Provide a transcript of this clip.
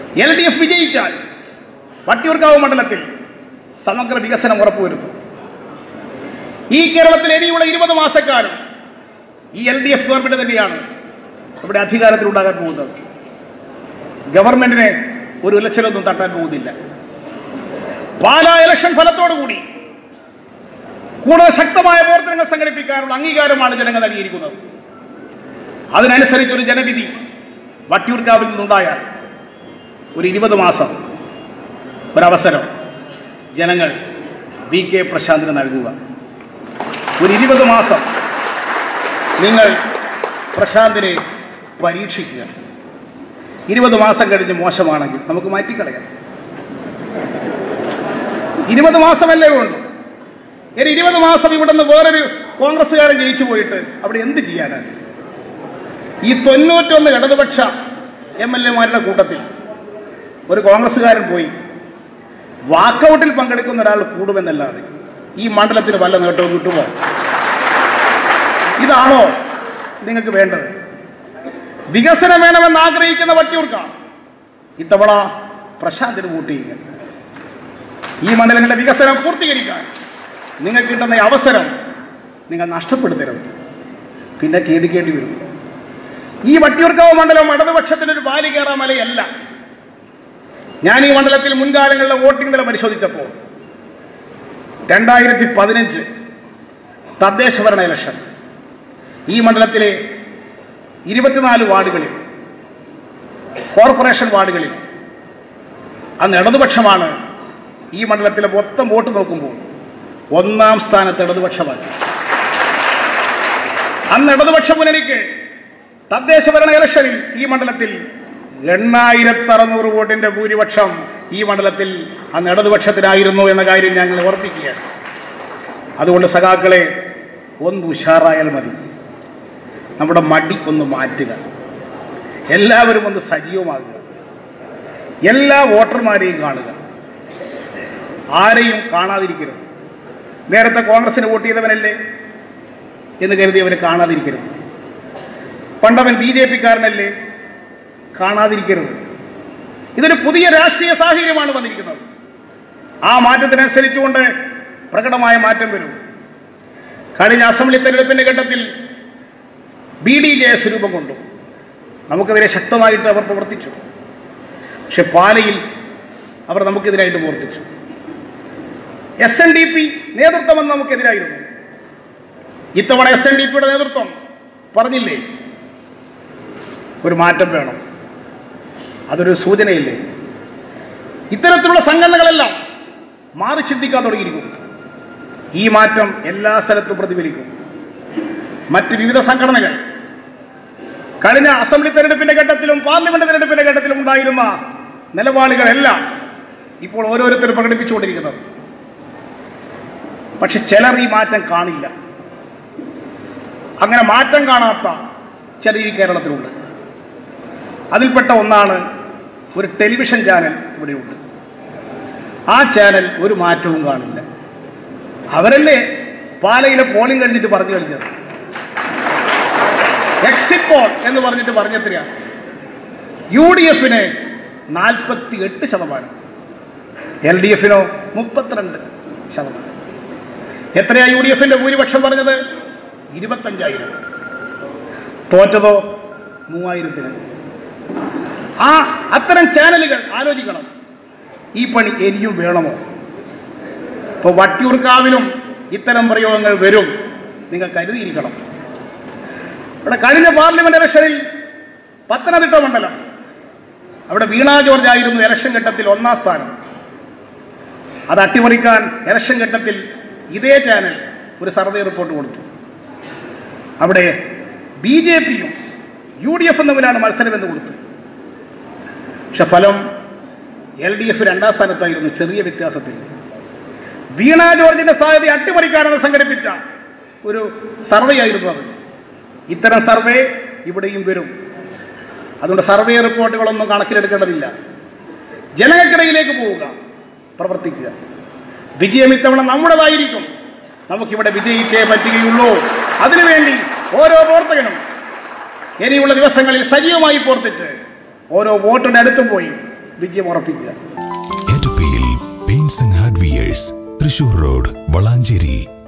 L D F വിജയിച്ചാൽ വട്ടിയൂർക്കാവ് മണ്ഡലത്തിൽ സമഗ്ര വികസനം ഉറപ്പുവരുത്തും ഈ കേരളത്തിൽ ഇനിയുള്ള ഇരുപത് മാസക്കാലം ഈ എൽ ഡി എഫ് ഗവൺമെന്റ് തന്നെയാണ് ഇവിടെ അധികാരത്തിലുണ്ടാകാൻ പോകുന്നത് ഗവൺമെന്റിനെ ഒരു ഇലക്ഷനൊന്നും തട്ടാൻ പോകുന്നില്ല പാലാ ഇലക്ഷൻ ഫലത്തോടുകൂടി കൂടുതൽ ശക്തമായ പ്രവർത്തനങ്ങൾ സംഘടിപ്പിക്കാനുള്ള അംഗീകാരമാണ് ജനങ്ങൾ നൽകിയിരിക്കുന്നത് അതിനനുസരിച്ച് ഒരു ജനവിധി വട്ടിയൂർക്കാവിൽ നിന്നുണ്ടായാൽ ഒരു ഇരുപത് മാസം ഒരവസരം ജനങ്ങൾ വി കെ പ്രശാന്തിന് നൽകുക ഒരു ഇരുപത് മാസം നിങ്ങൾ പ്രശാന്തിനെ പരീക്ഷിക്കുക ഇരുപത് മാസം കഴിഞ്ഞ് മോശമാണെങ്കിൽ നമുക്ക് മാറ്റിക്കളയാം ഇരുപത് മാസമല്ലേ വേണ്ടു ഇനി ഇരുപത് മാസം ഇവിടുന്ന് വേറൊരു കോൺഗ്രസ്സുകാരൻ ജയിച്ചു പോയിട്ട് അവിടെ എന്ത് ചെയ്യാനാണ് ഈ തൊണ്ണൂറ്റൊന്ന് ഇടതുപക്ഷ എം എൽ എമാരുടെ കൂട്ടത്തിൽ ഒരു കോൺഗ്രസ്സുകാരൻ പോയി വാക്കൗട്ടിൽ പങ്കെടുക്കുന്ന ഒരാൾ കൂടുമെന്നല്ലാതെ ഈ മണ്ഡലത്തിന് വല്ല നേട്ടവും കിട്ടുമോ ഇതാണോ നിങ്ങൾക്ക് വേണ്ടത് വികസനം വേണമെന്ന് ആഗ്രഹിക്കുന്ന വട്ടിയൂർക്ക ഇത്തവണ പ്രശാന്തിന് വോട്ട് ചെയ്യുക ഈ മണ്ഡലങ്ങളുടെ വികസനം പൂർത്തീകരിക്കാൻ നിങ്ങൾക്ക് കിട്ടുന്ന ഈ അവസരം നിങ്ങൾ നഷ്ടപ്പെടുത്തരുത് പിന്നെ ഖേദിക്കേണ്ടി വരും ഈ വട്ടിയൂർക്കാവ് മണ്ഡലം ഇടതുപക്ഷത്തിൻ്റെ ഒരു ബാലികേറ മലയല്ല ഞാൻ ഈ മണ്ഡലത്തിൽ മുൻകാലങ്ങളിലെ വോട്ടിംഗ് നില പരിശോധിച്ചപ്പോൾ രണ്ടായിരത്തി പതിനഞ്ച് തദ്ദേശ ഭരണ ഇലക്ഷൻ ഈ മണ്ഡലത്തിലെ ഇരുപത്തിനാല് വാർഡുകളിൽ കോർപ്പറേഷൻ വാർഡുകളിൽ അന്ന് ഇടതുപക്ഷമാണ് ഈ മണ്ഡലത്തിലെ മൊത്തം വോട്ട് നോക്കുമ്പോൾ ഒന്നാം സ്ഥാനത്ത് ഇടതുപക്ഷമാണ് അന്ന് ഇടതുപക്ഷ മുന്നണിക്ക് തദ്ദേശ ഭരണ ഇലക്ഷനിൽ ഈ മണ്ഡലത്തിൽ എണ്ണായിരത്തി അറുന്നൂറ് വോട്ടിന്റെ ഭൂരിപക്ഷം ഈ മണ്ഡലത്തിൽ അന്ന് ഇടതുപക്ഷത്തിനായിരുന്നു എന്ന കാര്യം ഞങ്ങൾ ഓർപ്പിക്കുകയാണ് അതുകൊണ്ട് സഖാക്കളെ ഒന്ന് ഉഷാറായാൽ മതി നമ്മുടെ മടി ഒന്ന് മാറ്റുക എല്ലാവരും ഒന്ന് സജീവമാകുക എല്ലാ വോട്ടർമാരെയും കാണുക ആരെയും കാണാതിരിക്കരുത് നേരത്തെ കോൺഗ്രസിന് വോട്ട് ചെയ്തവനല്ലേ എന്ന് കരുതി അവരെ കാണാതിരിക്കരുത് പണ്ടവൻ ബി ജെ പിക്കാരനല്ലേ കാണാതിരിക്കരുത് ഇതൊരു പുതിയ രാഷ്ട്രീയ സാഹചര്യമാണ് വന്നിരിക്കുന്നത് ആ മാറ്റത്തിനനുസരിച്ചുകൊണ്ട് പ്രകടമായ മാറ്റം വരും കഴിഞ്ഞ അസംബ്ലി തെരഞ്ഞെടുപ്പിന്റെ ഘട്ടത്തിൽ ബി ഡി ജെ എസ് രൂപം കൊണ്ടു നമുക്കെതിരെ ശക്തമായിട്ട് അവർ പ്രവർത്തിച്ചു പക്ഷെ പാലയിൽ അവർ നമുക്കെതിരായിട്ട് പ്രവർത്തിച്ചു എസ് എൻ ഡി പി നേതൃത്വം എന്ന് നമുക്കെതിരായിരുന്നു ഇത്തവണ എസ് എൻ ഡി പിയുടെ നേതൃത്വം പറഞ്ഞില്ലേ ഒരു മാറ്റം വേണം അതൊരു സൂചനയില്ലേ ഇത്തരത്തിലുള്ള സംഘടനകളെല്ലാം മാറി ചിന്തിക്കാൻ തുടങ്ങിയിരിക്കും ഈ മാറ്റം എല്ലാ സ്ഥലത്തും പ്രതിഫലിക്കും മറ്റ് വിവിധ സംഘടനകൾ കഴിഞ്ഞ അസംബ്ലി തെരഞ്ഞെടുപ്പിന്റെ ഘട്ടത്തിലും പാർലമെന്റ് തെരഞ്ഞെടുപ്പിന്റെ ഘട്ടത്തിലും ഉണ്ടായിരുന്ന നിലപാടുകളെല്ലാം ഇപ്പോൾ ഓരോരുത്തരും പ്രകടിപ്പിച്ചുകൊണ്ടിരിക്കുന്നത് പക്ഷെ ചിലർ ഈ മാറ്റം കാണില്ല അങ്ങനെ മാറ്റം കാണാത്ത ചിലർ ഈ കേരളത്തിലുണ്ട് അതിൽപ്പെട്ട ഒന്നാണ് ഒരു ടെലിവിഷൻ ചാനൽ ഇവിടെയുണ്ട് ആ ചാനൽ ഒരു മാറ്റവും കാണില്ല അവരല്ലേ പാലയിലെ പോളിംഗ് കഴിഞ്ഞിട്ട് പറഞ്ഞു കഴിഞ്ഞത് എക്സിറ്റ് പോൾ എന്ന് പറഞ്ഞിട്ട് പറഞ്ഞെത്രയാ യു ഡി എഫിന് നാൽപ്പത്തി എട്ട് ശതമാനം എൽ ഡി എഫിനോ മുപ്പത്തിരണ്ട് ശതമാനം എത്രയാ യു ഡി എഫിന്റെ ഭൂരിപക്ഷം പറഞ്ഞത് ഇരുപത്തഞ്ചായിരം തോറ്റതോ മൂവായിരത്തിന് ആ അത്തരം ചാനലുകൾ ആലോചിക്കണം ഈ പണി ഇനിയും വേണമോ ഇപ്പോൾ വട്ടിയൂർക്കാവിലും ഇത്തരം പ്രയോഗങ്ങൾ വരും നിങ്ങൾ കരുതിയിരിക്കണം ഇവിടെ കഴിഞ്ഞ പാർലമെന്റ് ഇലക്ഷനിൽ പത്തനംതിട്ട മണ്ഡലം അവിടെ വീണ ജോർജ് ആയിരുന്നു ഇലക്ഷൻ ഘട്ടത്തിൽ ഒന്നാം സ്ഥാനം അത് അട്ടിമറിക്കാൻ ഇലക്ഷൻ ഘട്ടത്തിൽ ഇതേ ചാനൽ ഒരു സർവേ റിപ്പോർട്ട് കൊടുത്തു അവിടെ ബി ജെ പിയും യു ഡി എഫും തമ്മിലാണ് മത്സരമെന്ന് കൊടുത്തു പക്ഷെ ഫലം എൽ ഡി എഫ് രണ്ടാം സ്ഥാനത്തായിരുന്നു ചെറിയ വ്യത്യാസത്തിൽ വീണ ജോർജിന്റെ സാധ്യത അട്ടിമറിക്കാനെന്ന് സംഘടിപ്പിച്ച ഒരു സർവേ ആയിരുന്നു അത് ഇത്തരം സർവേ ഇവിടെയും വരും അതുകൊണ്ട് സർവേ റിപ്പോർട്ടുകളൊന്നും കണക്കിലെടുക്കേണ്ടതില്ല ജനങ്ങൾക്കിടയിലേക്ക് പോവുക പ്രവർത്തിക്കുക വിജയം ഇത്തവണ നമ്മുടേതായിരിക്കും നമുക്കിവിടെ വിജയിച്ചേ പറ്റുകയുള്ളൂ അതിനുവേണ്ടി ഓരോ പ്രവർത്തകനും ഇനിയുള്ള ദിവസങ്ങളിൽ സജീവമായി പ്രവർത്തിച്ച് ഓരോ വോട്ടിന്റെ അടുത്തും പോയി വിജയം ഉറപ്പിക്കുക എറ്റപ്പിയിൽ paints and hardwares Thrissur road Valanchery